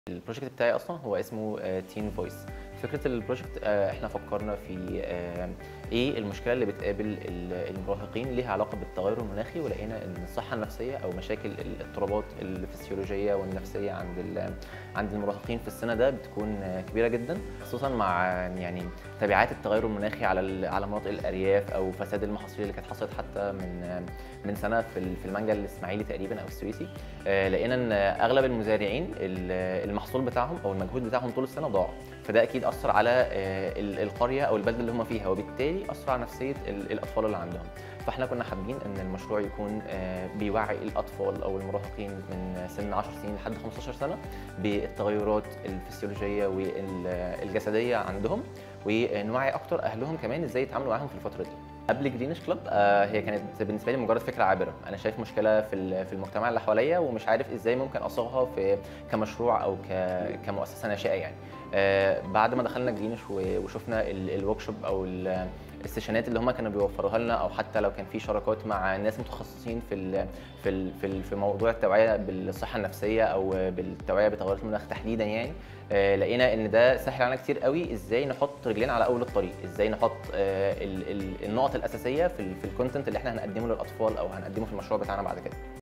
البروجكت بتاعي اصلا هو اسمه تين فويس فكره البروجكت آه، احنا فكرنا في آه، ايه المشكله اللي بتقابل ال- المراهقين ليها علاقه بالتغير المناخي ولقينا ان الصحه النفسيه او مشاكل الاضطرابات الفسيولوجيه والنفسيه عند ال- عند المراهقين في السنه ده بتكون آه، كبيره جدا خصوصا مع آه، يعني تبعات التغير المناخي على ال- على مناطق الارياف او فساد المحاصيل اللي كانت حصلت حتى من آه، من سنه في ال- في المانجا الاسماعيلي تقريبا او السويسي آه، لقينا ان اغلب المزارعين ال- المحصول بتاعهم او المجهود بتاعهم طول السنه ضاع فده اكيد اثر على آه، ال- القريه او البلده اللي هم فيها وبالتالي اثر على نفسيه ال- الاطفال اللي عندهم فاحنا كنا حابين ان المشروع يكون آه، بيوعي الاطفال او المراهقين من سن 10 سنين لحد 15 سنه بالتغيرات الفسيولوجيه والجسديه عندهم ونوعي اكتر اهلهم كمان ازاي يتعاملوا معاهم في الفتره دي قبل جرينش كلاب آه، هي كانت بالنسبه لي مجرد فكره عابره انا شايف مشكله في ال- في المجتمع اللي حواليا ومش عارف ازاي ممكن اصيغها في كمشروع او ك- كمؤسسه ناشئه يعني آه، بعد ما دخلنا جرينش و- وشفنا الورك شوب او ال- السيشنات اللي هم كانوا بيوفروها لنا او حتى لو كان في شراكات مع ناس متخصصين في ال في ال في, ال في موضوع التوعيه بالصحه النفسيه او بالتوعيه بتغيرات المناخ تحديدا يعني آه، لقينا ان ده سهل علينا كتير قوي ازاي نحط رجلينا على اول الطريق ازاي نحط آه، ال- ال- النقط الاساسيه في ال- في الكونتنت اللي احنا هنقدمه للاطفال او هنقدمه في المشروع بتاعنا بعد كده